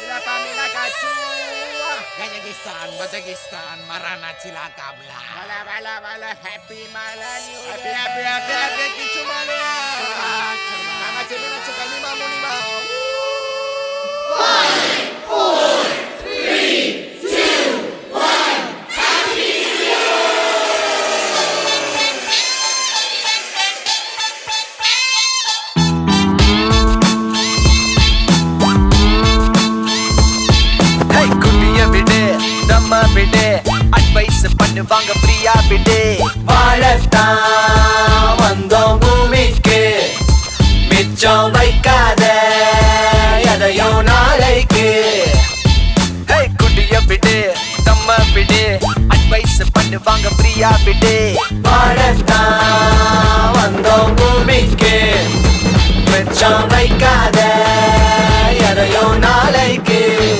Sila Pamela Kachua. Kazakhstan, Kazakhstan, Marana Chila Kabla. Wala, wala, wala. Happy Mala New Year. Happy, happy, happy, happy. Kichu Mala. Kama chele na chuka ni mamu ni mamu. ஹே குட்டிய விடு நம்ம விடு advice பண்ணுவாங்க பிரியா விடு வாழத்தான் வந்தோம் பூமிக்கு மிச்சம் வைக்காத எதையும் நாளைக்கு ஹே குட்டிய விடு நம்ம விடு அட்வைஸ் பண்ணுவாங்க பிரியா விடு வாழத்தான் வந்தோம் பூமிக்கு மிச்சம் வைக்காத எதையும் நாளைக்கு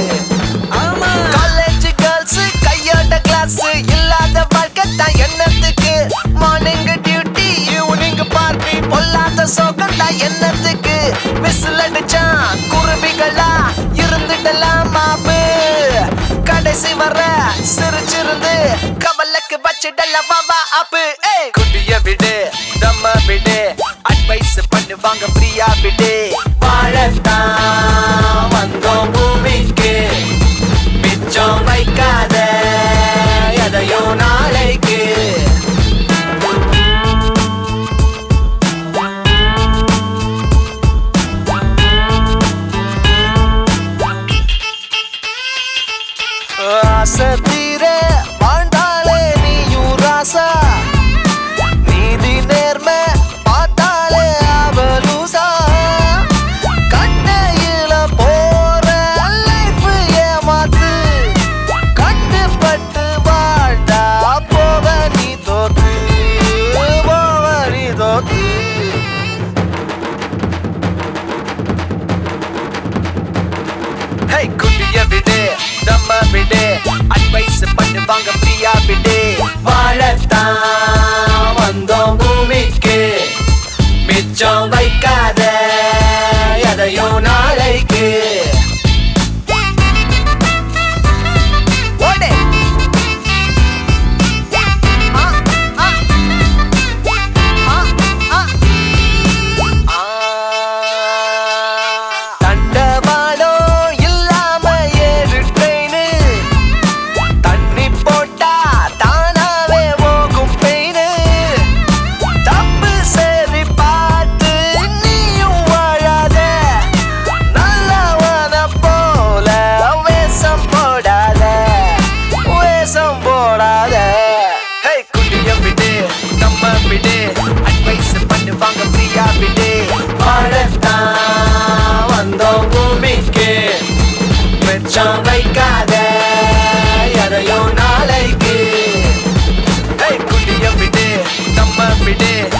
காலேஜ் கேர்ள்ஸ் கையோட கிளாஸ் இல்லாத வாழ்க்கை தான் என்னத்துக்கு மார்னிங் டியூட்டி ஈவினிங் பார்ட்டி பொல்லாத சோகம் தான் என்னத்துக்கு விசில் அடிச்சான் குருவிகளா இருந்துடலாம் மாப்பு கடைசி வர சிரிச்சிருந்து கவலைக்கு வச்சிடலாம் வாவா அப்பு ஏய் குட்டிய விடு தம்ம விடு அட்வைஸ் பண்ணுவாங்க பிரியா விடு வாழத்தான் வந்தோம் பூமிக்கு மிச்சம் வைக்காத எதையும் நாளைக்கு ஆசை தீர வாழ்ந்தாலே நீயும் ராசா நீதி நேர்மை பார்த்தாலே அவலூசா கண்டையில போற லைஃப் ஏமாத்து கட்டுப்பட்டு வாழ்ந்தா போக நீ தோத்து போக நீ தோத்து ஹே குட்டிய விடு நம்ம விடு அட்வைஸ் பண்ணுவாங்க பிரியா விடு வாழத்தான் வந்தோம் பூமிக்கு மிச்சம் வைக்காத எதையும் நாளைக்கு ஓடு. ஆ, ஆ. ஆ, ஆ. ஆ. தண்டவாளம் இல்லாம ஏறு ட்ரெயின் தண்ணி போட்டா தானாவே போகும் பெயின் தப்பு சரி பார்த்து நீயும் வாழாத நல்லவன போல வேஷம் போடாத வேஷம் போடாத ஹே குட்டிய விடு நம்ம விடு அட்வைஸ் பண்ணுவாங்க பிரியா விடு வாழத்தான் வந்தோம் பூமிக்கு மிச்சம் வைக்காத எதையும் நாளைக்கு ஹே குட்டிய விடு நம்ம விடு